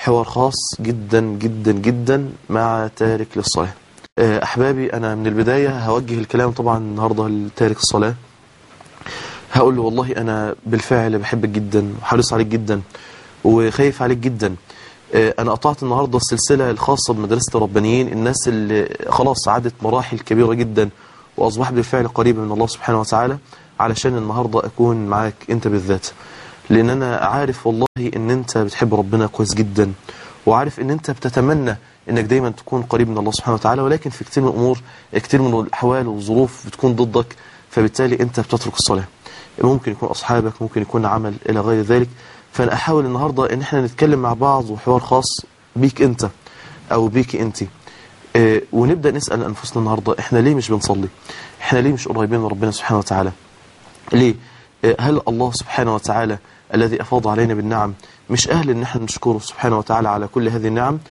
حوار خاص جدا جدا جدا مع تارك للصلاة آه، أحبابي أنا من البداية هوجه الكلام طبعا النهاردة لتارك الصلاة هقول له والله أنا بالفعل بحبك جدا وحريص عليك جدا وخايف عليك جدا آه، أنا قطعت النهاردة السلسلة الخاصة بمدرسة الربانيين الناس اللي خلاص عدت مراحل كبيرة جدا وأصبحت بالفعل قريبة من الله سبحانه وتعالى علشان النهاردة أكون معاك أنت بالذات لأن أنا عارف والله أن أنت بتحب ربنا كويس جدا وعارف أن أنت بتتمنى أنك دايما تكون قريب من الله سبحانه وتعالى ولكن في كتير من الأمور كتير من الأحوال والظروف بتكون ضدك فبالتالي أنت بتترك الصلاة ممكن يكون أصحابك ممكن يكون عمل إلى غير ذلك فأنا أحاول النهاردة أن احنا نتكلم مع بعض وحوار خاص بيك أنت أو بيك أنت آه، ونبدأ نسأل أنفسنا النهاردة احنا ليه مش بنصلي احنا ليه مش قريبين من ربنا سبحانه وتعالى ليه آه، هل الله سبحانه وتعالى الذي أفاض علينا بالنعم مش أهل أن احنا نشكره سبحانه وتعالى على كل هذه النعم